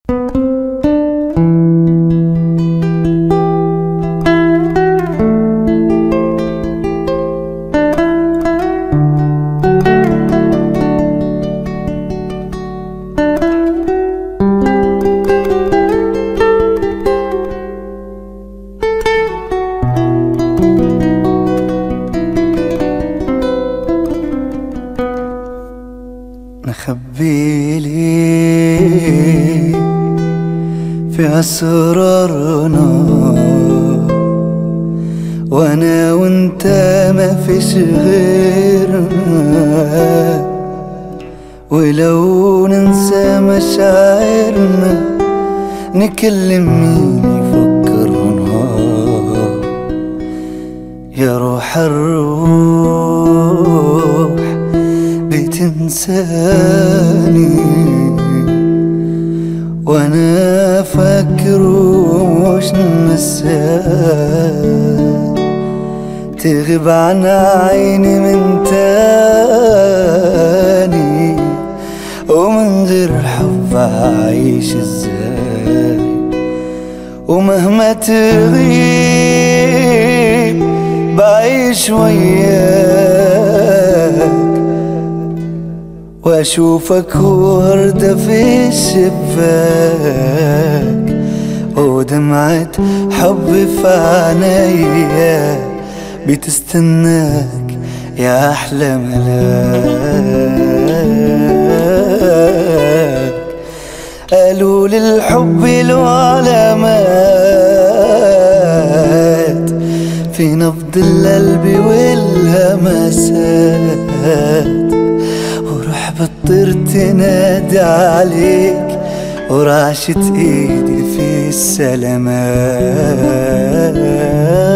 نخبي لي في أسرارنا وانا وانت ما فيش غيرنا ولو ننسى مشاعرنا نكلم مين يفكرنا يا روح الروح بتنساني وانا فاكر ومش نساك تغيب عن عيني من تاني ومن غير حب أعيش ازاي ومهما تغيب بعيش وياك واشوفك وردة في الشباك ودمعة حب في عينيا بتستناك يا أحلى ملاك قالوا للحب له علامات في نبض القلب والهمسات وروح بتطير تنادي عليك ورعشة ايدي في السلامات